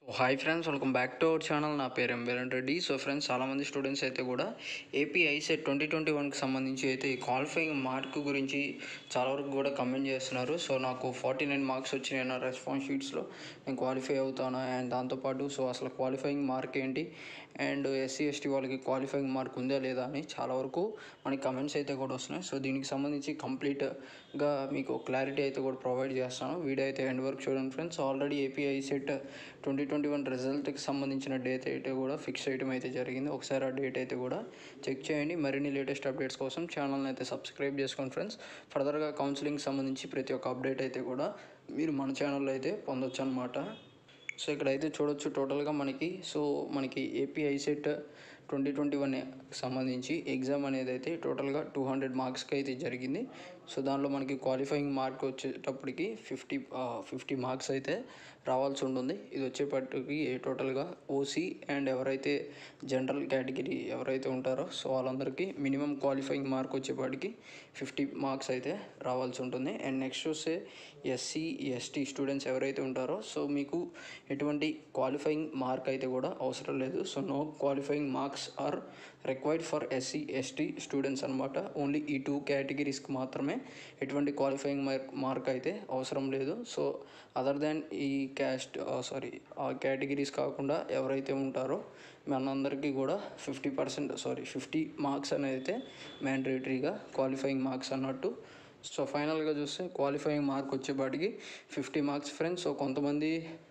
hi friends welcome back to our channel నా పేరు ఎంబేరన్ రెడ్డి సో ఫ్రెండ్స్ చాలామంది స్టూడెంట్స్ అయితే కూడా ఏపీ ఐసెట్ ట్వంటీ ట్వంటీ వన్కి సంబంధించి అయితే ఈ క్వాలిఫైయింగ్ మార్క్ గురించి చాలా వరకు కూడా కమెంట్ చేస్తున్నారు సో నాకు ఫార్టీ నైన్ మార్క్స్ వచ్చినాయి నా రెస్పాన్స్ షీట్స్లో నేను క్వాలిఫై అవుతానా అండ్ దాంతోపాటు సో అసలు క్వాలిఫైయింగ్ మార్క్ ఏంటి అండ్ ఎస్సీ ఎస్టీ వాళ్ళకి క్వాలిఫైయింగ్ మార్క్ ఉందా లేదా అని చాలా వరకు మనకి కమెంట్స్ అయితే కూడా వస్తున్నాయి సో దీనికి సంబంధించి కంప్లీట్గా మీకు క్లారిటీ అయితే కూడా ప్రొవైడ్ చేస్తాను వీడియో అయితే ఎండ్ వరకు చూడండి friends already AP I CET twenty twenty one రిజల్ట్కి సంబంధించిన డేట్ అయితే కూడా ఫిక్స్ చేయడం అయితే జరిగింది ఒకసారి ఆ డేట్ అయితే కూడా చెక్ చేయండి మరిన్ని లేటెస్ట్ అప్డేట్స్ కోసం ఛానల్ని అయితే సబ్స్క్రైబ్ చేసుకోండి ఫ్రెండ్స్ ఫర్దర్గా కౌన్సిలింగ్ సంబంధించి ప్రతి ఒక్క అప్డేట్ అయితే కూడా మీరు మన ఛానల్లో అయితే పొందొచ్చు అనమాట సో ఇక్కడ అయితే చూడొచ్చు టోటల్గా మనకి సో మనకి AP ICET twenty twenty one సంబంధించి ఎగ్జామ్ అనేది అయితే టోటల్గా టూ హండ్రెడ్ మార్క్స్కి అయితే జరిగింది సో దానిలో మనకి క్వాలిఫైయింగ్ మార్క్ వచ్చేటప్పటికి ఫిఫ్టీ ఫిఫ్టీ మార్క్స్ అయితే రావాల్సి ఉంటుంది ఇది వచ్చేపటికి టోటల్గా ఓసీ అండ్ ఎవరైతే జనరల్ కేటగిరీ ఎవరైతే ఉంటారో సో వాళ్ళందరికీ మినిమం క్వాలిఫైయింగ్ మార్క్ వచ్చేపాటికి ఫిఫ్టీ మార్క్స్ అయితే రావాల్సి ఉంటుంది అండ్ నెక్స్ట్ చూస్తే ఎస్సీ ఎస్టీ స్టూడెంట్స్ ఎవరైతే ఉంటారో సో మీకు ఎటువంటి క్వాలిఫైయింగ్ మార్క్ అయితే కూడా అవసరం లేదు so no qualifying marks are required for SC ST students అనమాట ఓన్లీ ఈ టూ కేటగిరీస్కి మాత్రమే ఎటువంటి క్వాలిఫైయింగ్ మార్క్ మార్క్ అయితే అవసరం లేదు సో అదర్ దాన్ ఈ క్యాస్ట్ సారీ ఆ కేటగిరీస్ కాకుండా ఎవరైతే ఉంటారో మనందరికీ కూడా fifty percent sorry fifty marks అనేది అయితే మ్యాండేటరీగా క్వాలిఫైయింగ్ మార్క్స్ అన్నట్టు సో ఫైనల్గా చూస్తే క్వాలిఫైయింగ్ మార్క్ వచ్చేపాటికి ఫిఫ్టీ మార్క్స్ ఫ్రెండ్స్ సో కొంతమంది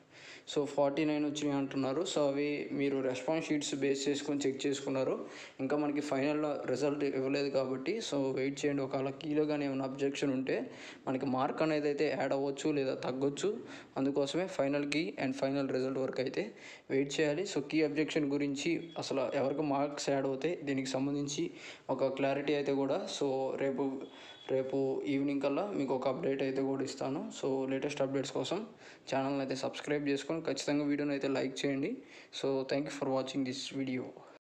సో ఫార్టీ నైన్ వచ్చినాయి అంటున్నారు సో అవి మీరు రెస్పాన్స్ షీట్స్ బేస్ చేసుకొని చెక్ చేసుకున్నారు ఇంకా మనకి ఫైనల్ రిజల్ట్ ఇవ్వలేదు కాబట్టి సో వెయిట్ చేయండి ఒకవేళ కీలోగానే ఏమైనా అబ్జెక్షన్ ఉంటే మనకి మార్క్ అనేది అయితే యాడ్ అవ్వచ్చు లేదా తగ్గొచ్చు అందుకోసమే ఫైనల్కి అండ్ ఫైనల్ రిజల్ట్ వరకు అయితే వెయిట్ చేయాలి సో కీ అబ్జెక్షన్ గురించి అసలు ఎవరికి మార్క్స్ యాడ్ అవుతాయి దీనికి సంబంధించి ఒక క్లారిటీ అయితే కూడా సో రేపు రేపు ఈవినింగ్ కల్లా మీకు ఒక అప్డేట్ అయితే కూడా ఇస్తాను సో లేటెస్ట్ అప్డేట్స్ కోసం ఛానల్ని అయితే సబ్స్క్రైబ్ చేసుకొని ఖచ్చితంగా వీడియోని అయితే లైక్ చేయండి so thank you for watching this video